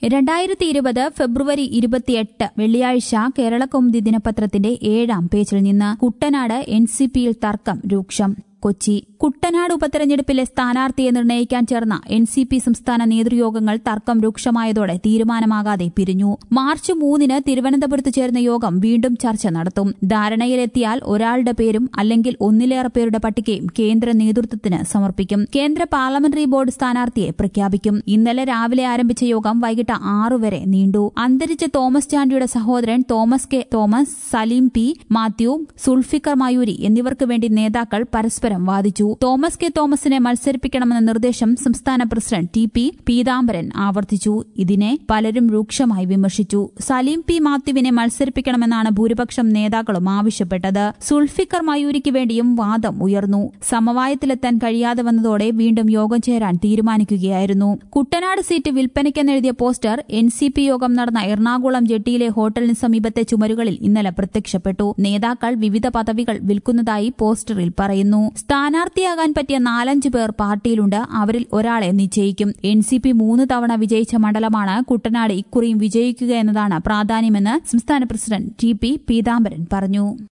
രണ്ടായിരത്തി ഇരുപത് ഫെബ്രുവരി ഇരുപത്തിയെട്ട് വെള്ളിയാഴ്ച കേരളകൗമുദി ദിനപത്രത്തിന്റെ ഏഴാം പേജിൽ നിന്ന് കുട്ടനാട് എൻ സി പിയിൽ തർക്കം രൂക്ഷം കൊച്ചി കുട്ടനാട് ഉപതെരഞ്ഞെടുപ്പിലെ സ്ഥാനാർത്ഥിയെ നിർണ്ണയിക്കാൻ ചേർന്ന എൻ സി പി സംസ്ഥാന നേതൃയോഗങ്ങൾ തർക്കം രൂക്ഷമായതോടെ തീരുമാനമാകാതെ പിരിഞ്ഞു മാർച്ച് മൂന്നിന് തിരുവനന്തപുരത്ത് ചേർന്ന യോഗം വീണ്ടും ചർച്ച നടത്തും ധാരണയിലെത്തിയാൽ ഒരാളുടെ പേരും അല്ലെങ്കിൽ ഒന്നിലേറെ പേരുടെ പട്ടികയും കേന്ദ്ര നേതൃത്വത്തിന് സമർപ്പിക്കും കേന്ദ്ര പാർലമെന്ററി ബോർഡ് സ്ഥാനാർത്ഥിയെ പ്രഖ്യാപിക്കും ഇന്നലെ രാവിലെ ആരംഭിച്ച യോഗം വൈകിട്ട് ആറു വരെ നീണ്ടു അന്തരിച്ച തോമസ് ചാണ്ടിയുടെ സഹോദരൻ തോമസ് കെ തോമസ് സലീം പി മാത്യു സുൾഫിക്കർ മയൂരി എന്നിവർക്ക് വേണ്ടി നേതാക്കൾ പരസ്പരം വാദിച്ചു തോമസ് കെ തോമസിനെ മത്സരിപ്പിക്കണമെന്ന നിർദ്ദേശം സംസ്ഥാന പ്രസിഡന്റ് ടി പി പീതാംബരൻ ആവർത്തിച്ചു ഇതിനെ പലരും രൂക്ഷമായി വിമർശിച്ചു സലീം പി മാത്യുവിനെ മത്സരിപ്പിക്കണമെന്നാണ് ഭൂരിപക്ഷം നേതാക്കളും ആവശ്യപ്പെട്ടത് സുൾഫിക്കർ മയൂരിക്ക് വേണ്ടിയും വാദം ഉയർന്നു സമവായത്തിലെത്താൻ കഴിയാതെ വന്നതോടെ വീണ്ടും യോഗം ചേരാൻ തീരുമാനിക്കുകയായിരുന്നു കുട്ടനാട് സീറ്റ് വിൽപ്പനയ്ക്കെന്നെഴുതിയ പോസ്റ്റർ എൻ സി പി യോഗം നടന്ന എറണാകുളം ജെട്ടിയിലെ ഹോട്ടലിന് സമീപത്തെ ചുമരുകളിൽ ഇന്നലെ പ്രത്യക്ഷപ്പെട്ടു നേതാക്കൾ വിവിധ പദവികൾ വിൽക്കുന്നതായി പോസ്റ്ററിൽ പറയുന്നു സ്ഥാനാർത്ഥിയാകാൻ പറ്റിയ നാലഞ്ച് പേർ പാർട്ടിയിലുണ്ട് അവരിൽ ഒരാളെ നിശ്ചയിക്കും എൻ സി പി മൂന്ന് തവണ വിജയിച്ച മണ്ഡലമാണ് കുട്ടനാട് ഇക്കുറിയും വിജയിക്കുക എന്നതാണ് പ്രാധാന്യമെന്ന് സംസ്ഥാന പ്രസിഡന്റ് ടി പി പീതാംബരൻ പറഞ്ഞു